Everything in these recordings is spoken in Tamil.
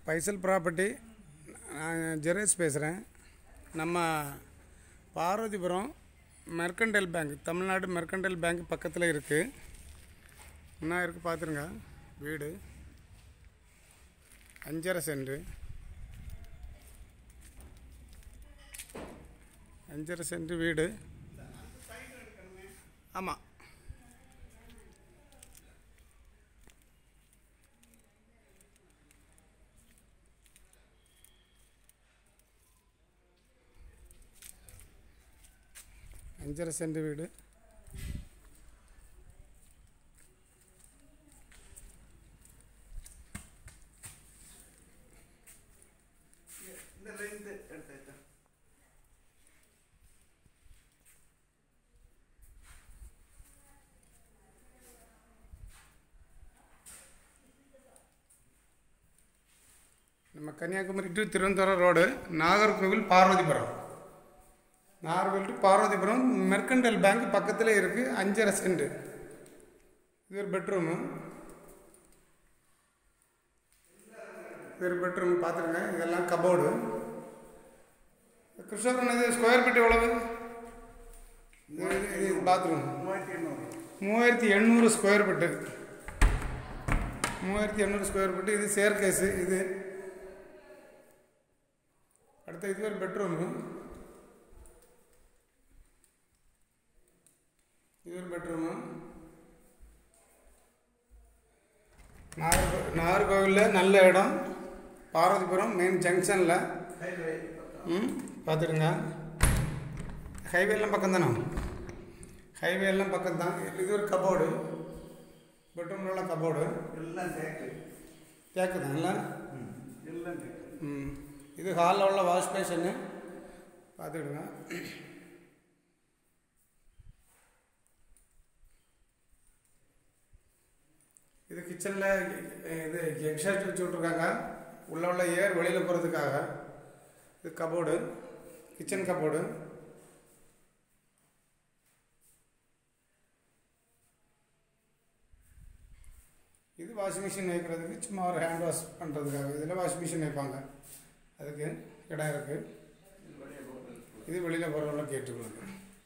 பைசல் ப்ராப்பர்ட்டி நான் ஜெரேஷ் பேசுகிறேன் நம்ம Parvathipuram mercantile bank Tamilnadu mercantile bank பக்கத்தில் இருக்குது என்ன இருக்குது பார்த்துருங்க வீடு அஞ்சரை சென்ட் அஞ்சரை சென்ட் வீடு ஆமாம் அஞ்சரை சென்ட் வீடு இந்த லென்த் எடுத்து நம்ம Kanyakumari to Thiruvananthapuram road Nagercoil Parvathipuram Nagercoil to Parvathipuram mercantile bank பக்கத்தில் இருக்குது அஞ்சரை சென்ட் இது ஒரு பெட்ரூமு இது ஒரு பெட்ரூம் பார்த்துருங்க இதெல்லாம் கபோர்டு கிருஷ்ணபுரம் இது ஸ்கொயர் ஃபீட் எவ்வளவு இது- இது பாத்ரூம் மூவாயிரத்தி எண்ணூறு மூவாயிரத்தி எண்ணூறு ஸ்கொயர் ஃபீட்டு மூவாயிரத்தி எண்ணூறு ஸ்கொயர் ஃபீட்டு இது சேர்கேஸு இது அடுத்த இது ஒரு பெட்ரூமு இது ஒரு பெட்ரூமு நாகர்கோ நாகர்கோவிலில் நல்ல இடம் பார்வதிபுரம் மெயின் ஜங்ஷனில் ஹைவே ம் பார்த்துடுங்க ஹைவே எல்லாம் பக்கம் தானே ஹைவே எல்லாம் பக்கம் தான் இது ஒரு கபோர்டு பெட்ரூம்ல உள்ள கபோர்டு எல்லாம் டேக்கு தேக்கு தான் இல்லை எல்லாம் டேக்கு ம் இது ஹாலில் உள்ள வாஷ் பேஷன்னு பார்த்துக்கிடுங்க இது கிச்சனில் இது எக்ஸாஸ்ட் வச்சு விட்ருக்காங்க உள்ளே உள்ள ஏர் வெளியில் போகிறதுக்காக இது கபோர்டு கிச்சன் கபோர்டு இது வாஷிங் மிஷின் வைக்கிறதுக்கு சும்மா ஒரு ஹேண்ட் வாஷ் பண்ணுறதுக்காக இதில் வாஷிங் மிஷின் வைப்பாங்க அதுக்கு இடம் இருக்குது இது வெளியில் போகிறவங்கள கேட்டுக்கொள்ளுங்க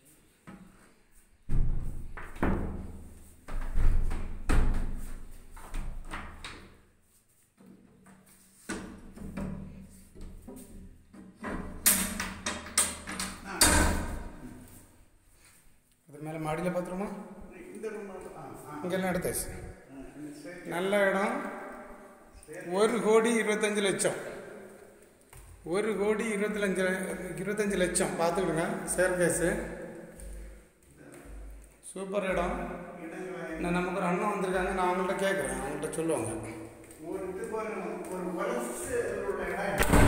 அது மேலே மாடியில் பார்த்துருமா இந்த ரூம் ஆ ஆ இங்கெல்லாம் எடுத்தாச்சு ஆ, இந்த ஸ்டேட் நல்ல இடம் ஒரு கோடி இருபத்தஞ்சு லட்சம் ஒரு கோடி இருபத்தஞ்சு இருபத்தஞ்சு லட்சம் பார்த்துக்கிடுங்க சேர்கேஸு சூப்பர் இடம் நான் நமக்கு ஒரு அண்ணன் வந்திருக்காங்க நான் அவங்கள்ட்ட கேட்குறேன் அவங்கள்ட்ட சொல்லுவாங்க ஒரு இது பாருங்க ஒரு வளர்ச்சி உள்ள இடம்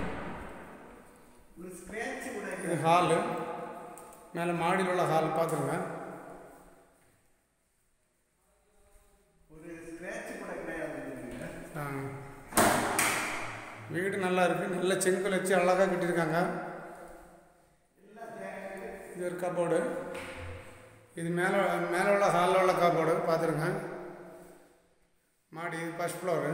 ஒரு ஸ்க்ராட்ச் கூட இது இல்லை. ஹாலு மேலே மாடியில் உள்ள ஹால் பார்த்துருங்க ஒரு ஸ்க்ராட்ச் கூட கிடையாது இதுல. ஆ. வீடு நல்லா இருக்குது நல்ல செங்கல் வச்சு அழகாக கட்டியிருக்காங்க இது ஒரு கபோர்டு இது மேலே மேலே உள்ள ஹாலில் உள்ள கபோர்டு பார்த்துருங்க மாடி இது ஃபஸ்ட் ஃப்ளோரு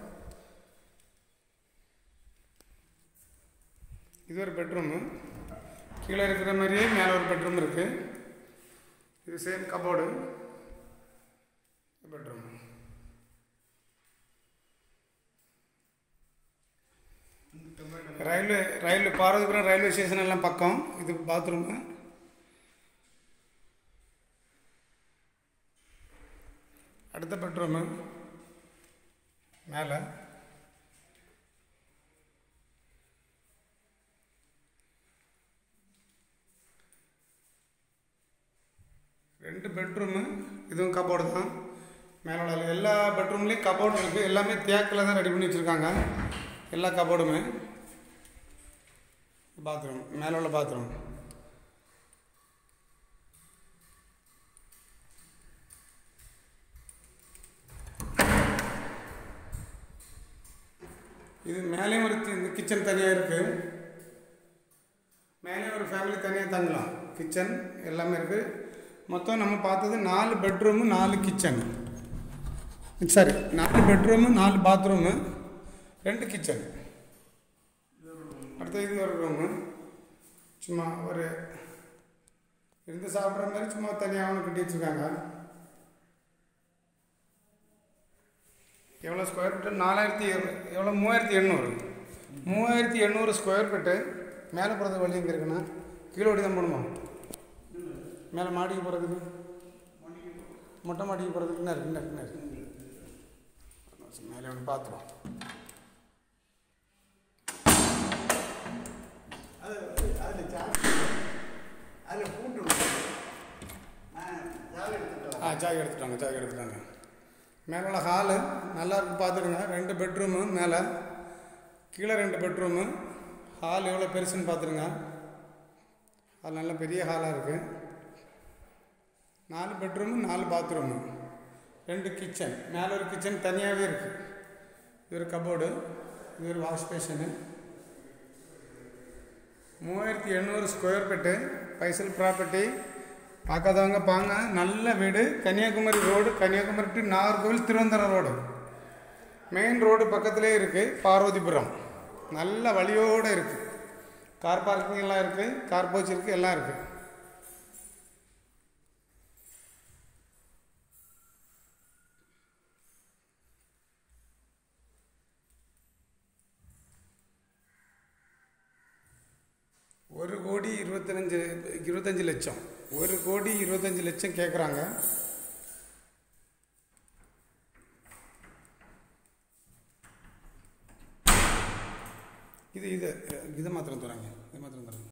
இது ஒரு பெட்ரூமு கீழே இருக்கிற மாதிரியே மேலே ஒரு பெட்ரூம் இருக்குது இது same cupboard bedroom railway railway Parvathipuram railway station எல்லாம் பக்கம் இது பாத்ரூமு அடுத்த பெட்ரூமு மேலே ரெண்டு பெட்ரூமு இதுவும் கபோர்டு தான் மேலே உள்ள எல்லா பெட்ரூம்லேயும் கபோர்டு இருக்குது எல்லாமே தேக்கில் தான் ரெடி பண்ணி வச்சுருக்காங்க எல்லா கபோர்டுமே பாத்ரூம் மேலே உள்ள பாத்ரூம் இது மேலேயும் ஒரு தி- இந்த கிச்சன் தனியாக இருக்குது மேலே ஒரு ஃபேமிலி தனியாக தங்கலாம் கிச்சன் எல்லாமே இருக்குது மொத்தம் நம்ம பார்த்தது நாலு பெட்ரூமு நாலு கிச்சன் சாரி நாலு பெட்ரூமு நாலு பாத்ரூமு ரெண்டு கிச்சன் அடுத்து இது ஒரு ரூமு சும்மா ஒரு இருந்து சாப்பிட்ற மாதிரி சும்மா தனியாக ஒன்று கட்டி வச்சுருக்காங்க எவ்வளோ ஸ்கொயர் ஃபீட்டு நாலாயிரத்தி எவ்வளோ மூவாயிரத்தி எண்ணூறு மூவாயிரத்தி எண்ணூறு ஸ்கொயர் ஃபீட்டு மேலே போகிறது வழி எங்கே இருக்குண்ணா கீழே ஓடி தான் போகணுமா மேலே மாடிக்கு போகிறதுக்கு மொட்டை மாடிக்கு போகிறதுக்கு என்ன இருக்கு என்ன இருக்கு என்ன இருக்கு மேலே ஒன்று பார்த்துருவோம் அது அதில் சார்ஜ் அதில் பூட்டு நான் ஜாலி எடுத்துட்டோம் ஆ ஜாய் எடுத்துட்டாங்க ஜாய் எடுத்துட்டாங்க மேலே உள்ள ஹாலு நல்லா இருக்கு பார்த்துடுங்க ரெண்டு பெட்ரூமு மேலே கீழே ரெண்டு பெட்ரூமு ஹால் எவ்வளோ பெருசுன்னு பார்த்துருங்க அது நல்ல பெரிய ஹாலாக இருக்குது நாலு பெட்ரூமு நாலு பாத்ரூமு ரெண்டு கிச்சன் மேலே ஒரு கிச்சன் தனியாகவே இருக்குது இது ஒரு கபோர்டு இது ஒரு வாஷ் பேஷனு மூவாயிரத்தி எண்ணூறு ஸ்கொயர் ஃபீட்டு பைசல் ப்ராப்பர்ட்டி பார்க்காதவங்க பாங்க நல்ல வீடு Kanyakumari road Kanyakumari to Nagercoil Thiruvananthapuram road main road பக்கத்திலே இருக்குது பார்வதிபுரம் நல்ல வழியோடு இருக்குது கார் பார்க்கிங் எல்லாம் இருக்குது கார் போச் இருக்குது எல்லாம் இருக்குது ஒரு கோடி இருபத்தஞ்சு இருபத்தஞ்சு லட்சம் ஒரு கோடி இருபத்தஞ்சு லட்சம் கேட்குறாங்க இது இது இது மாத்திரம் தராங்க இது மாத்திரம் தராங்க